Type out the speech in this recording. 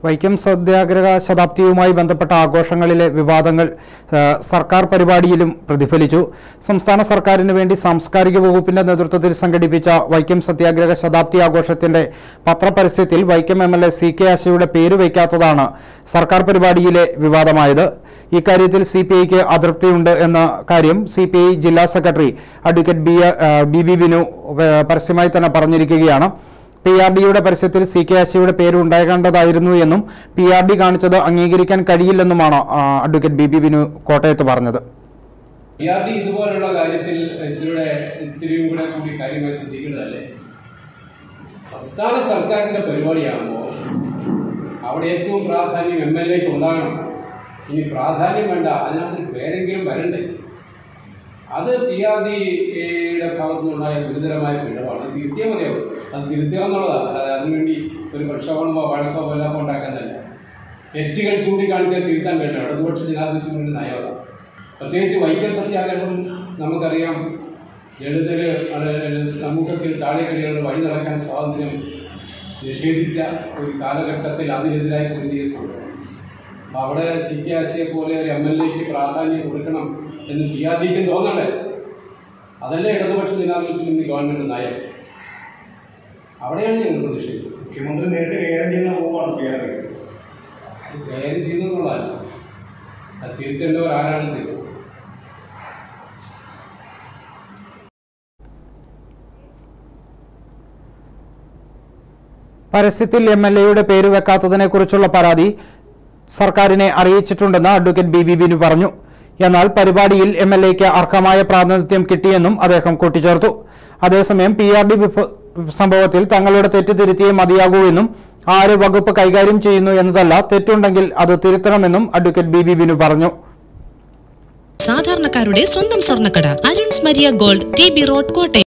വൈക്കം സത്യാഗ്രഹ ശതാബ്ദിയുമായി ബന്ധപ്പെട്ട ആഘോഷങ്ങളിലെ വിവാദങ്ങൾ ആ, സർക്കാർ പരിപാടിയിലും പ്രതിഫലിച്ചു സംസ്ഥാന സർക്കാരിന് വേണ്ടി സാംസ്കാരിക വകുപ്പിന്റെ നേതൃത്വത്തിൽ സംഘടിപ്പിച്ച വൈക്കം സത്യാഗ്രഹ ശതാബ്ദി ആഘോഷത്തിന്റെ പത്രപരസ്യത്തിൽ Vaikom M L A C K ആശയുടെ പേര് വയ്ക്കാത്തതാണ് സർക്കാർ പരിപാടിയിലെ വിവാദമായത് ഇക്കാര്യത്തിൽ സി പി ഐക്ക് അതൃപ്തിയുണ്ട് എന്ന കാര്യം സി പി ഐ ജില്ലാ സെക്രട്ടറി അഡ്വക്കേറ്റ് ബി ആ, ബി ബി ബിനു ആ, പരസ്യമായി തന്നെ പറഞ്ഞിരിക്കുകയാണ് പി ആർ ഡിയുടെ പരസ്യത്തിൽ സി കെ ആശയുടെ പേര് ഉണ്ടാകേണ്ടതായിരുന്നു എന്നും പി ആർ ഡി കാണിച്ചത് അംഗീകരിക്കാൻ കഴിയില്ലെന്നുമാണ് ആ, അഡ്വക്കേറ്റ് ബി ബി ബിനു കോട്ടയത്ത് പറഞ്ഞത് പി ആർ ഡി ഇതുപോലുള്ള കാര്യത്തിൽ ഇച്ചിരിയുടെ ഇത്തിരിയും കൂടെ കൂടി കാര്യമായി ശ്രദ്ധിക്കേണ്ടതല്ലേ സംസ്ഥാന സർക്കാരിന്റെ പരിപാടിയാകുമ്പോൾ അവിടെ ഏറ്റവും പ്രാധാന്യം എം എൽ എക്ക് ഉണ്ടാകണം ഇനി പ്രാധാന്യം വേണ്ട അതിനകത്ത് പേരെങ്കിലും വരണ്ടേ അത് പി ആർ ഡിയുടെ ഭാഗത്തു നിന്നുണ്ടായ ഗുരുതരമായ പിഴവാണ് അത് തിരുത്തിയാൽ മതിയാവും അത് തിരുത്തുക എന്നുള്ളതാണ് അല്ലാതെ അതിനുവേണ്ടി ഒരു പ്രക്ഷോഭണമോ വഴക്കോ വല്ലപ്പോ ഉണ്ടാക്കുന്നതല്ല തെറ്റുകൾ ചൂണ്ടിക്കാണിച്ചാൽ തിരുത്താൻ വേണ്ട ഇടതുപക്ഷ ജനാധിപത്യത്തിന് വേണ്ടി നയമാണ് പ്രത്യേകിച്ച് വൈക്കം സത്യാഗ്രഹം നമുക്കറിയാം ദളിതര് അത് സമൂഹത്തിൽ താഴെക്കടികളുടെ വഴി നടക്കാൻ സ്വാതന്ത്ര്യം നിഷേധിച്ച ഒരു കാലഘട്ടത്തിൽ അതിനെതിരായി പൊരുതിയ സംഭവം അപ്പൊ അവിടെ സി കെ ആശയെ പോലെ ഒരു എം എൽ എക്ക് പ്രാധാന്യം കൊടുക്കണം എന്ന് പി ആർ ഡിക്ക് തോന്നണ്ടേ അതല്ലേ ഇടതുപക്ഷ ജനാധിപത്യത്തിൽ നിന്ന് ഗവൺമെന്റ് നയം അവിടെയാണ് ഞങ്ങൾ പ്രതിഷേധിച്ചത് മുഖ്യമന്ത്രി നേരിട്ട് കൈകാര്യം ചെയ്യുന്ന വകുപ്പാണ് പി ആർ അത് കൈകാര്യം ചെയ്യുന്നതുള്ളതല്ല അത് തിരുത്തേണ്ടവർ ആരാണ് തിരുത്തുന്നത് പരസ്യത്തിൽ എം എൽ എയുടെ പേര് വെക്കാത്തതിനെക്കുറിച്ചുള്ള പരാതി സർക്കാരിനെ അറിയിച്ചിട്ടുണ്ടെന്ന് അഡ്വക്കേറ്റ് ബി ബി ബിനു പറഞ്ഞു എന്നാൽ പരിപാടിയിൽ എം എൽ എക്ക് അർഹമായ പ്രാതിനിധ്യം കിട്ടിയെന്നും അദ്ദേഹം കൂട്ടിച്ചേർത്തു അതേസമയം പി ആർ ഡി സംഭവത്തിൽ തങ്ങളുടെ തെറ്റ് തിരുത്തിയേ മതിയാകൂ എന്നും ആര് വകുപ്പ് കൈകാര്യം ചെയ്യുന്നു എന്നതല്ല തെറ്റുണ്ടെങ്കിൽ അത് തിരുത്തണമെന്നും അഡ്വക്കേറ്റ് ബി ബി ബിനു പറഞ്ഞു സാധാരണക്കാരുടെ സ്വന്തം സ്വർണ്ണക്കട Arun's Maria gold T B road Kottayam